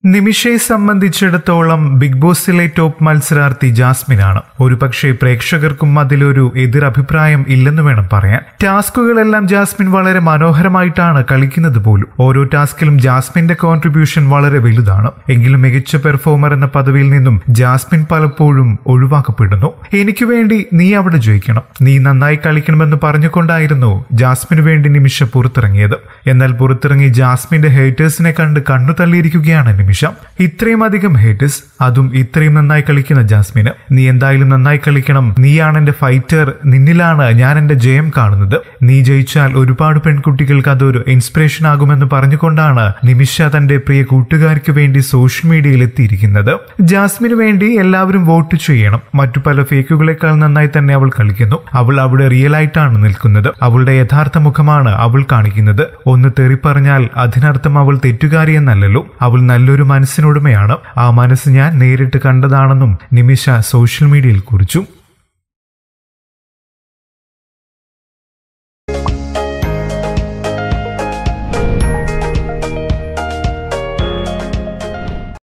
നിമിഷയെ സംബന്ധിച്ചിടത്തോളം big ബോസിലെ top മത്സരാർത്ഥി ജാസ്മിനാണ് ഒരുപക്ഷെ പ്രേക്ഷകർക്കും അതിലൊരു എതിരഭിപ്രായം ഇല്ലെന്ന് വേണം പറയാൻ ടാസ്കുകളെല്ലാം ജാസ്മിൻ വളരെ മനോഹരമായിട്ടാണ് കളിക്കുന്നത് പോലും ഓരോ ടാസ്കിലും ജാസ്മിന്റെ കോൺട്രിബ്യൂഷൻ വളരെ വലുതാണ് എങ്കിലും മികച്ച പെർഫോമർ എന്ന പദവിയിൽ നിന്നും ജാസ്മിൻ പലപ്പോഴും ഒഴിവാക്കപ്പെടുന്നു എനിക്ക് വേണ്ടി നീ അവിടെ ജയിക്കണം നീ നന്നായി കളിക്കണമെന്ന് പറഞ്ഞുകൊണ്ടായിരുന്നു ജാസ്മിന് വേണ്ടി നിമിഷ പുറത്തിറങ്ങിയത് എന്നാൽ പുറത്തിറങ്ങി ജാസ്മിന്റെ ഹേറ്റേഴ്സിനെ കണ്ട് കണ്ണു തള്ളിയിരിക്കുകയാണ് നിമിഷ ഇത്രയും അധികം ഹേറ്റേഴ്സ് അതും ഇത്രയും നന്നായി കളിക്കുന്ന ജാസ്മിന് നീ എന്തായാലും നന്നായി കളിക്കണം നീയാണ് എന്റെ ഫൈറ്റർ നിന്നിലാണ് ഞാൻ എന്റെ ജയം കാണുന്നത് നീ ജയിച്ചാൽ ഒരുപാട് പെൺകുട്ടികൾക്ക് അതൊരു ഇൻസ്പിറേഷൻ ആകുമെന്ന് പറഞ്ഞുകൊണ്ടാണ് നിമിഷ തന്റെ പ്രിയ കൂട്ടുകാർക്ക് വേണ്ടി സോഷ്യൽ മീഡിയയിൽ എത്തിയിരിക്കുന്നത് ജാസ്മിന് വേണ്ടി എല്ലാവരും വോട്ട് ചെയ്യണം മറ്റു പല ഫേക്കുകളെക്കാൾ നന്നായി തന്നെ അവൾ കളിക്കുന്നു അവൾ അവിടെ റിയൽ ആയിട്ടാണ് നിൽക്കുന്നത് അവളുടെ യഥാർത്ഥ മുഖമാണ് അവൾ കാണിക്കുന്നത് ഒന്ന് തെറി പറഞ്ഞാൽ അതിനർത്ഥം അവൾ തെറ്റുകാരി എന്നല്ലല്ലോ അവൾ നല്ലൊരു മനസ്സിനുടമയാണ് ആ മനസ്സ് ഞാൻ നേരിട്ട് കണ്ടതാണെന്നും നിമിഷ സോഷ്യൽ മീഡിയയിൽ കുറിച്ചു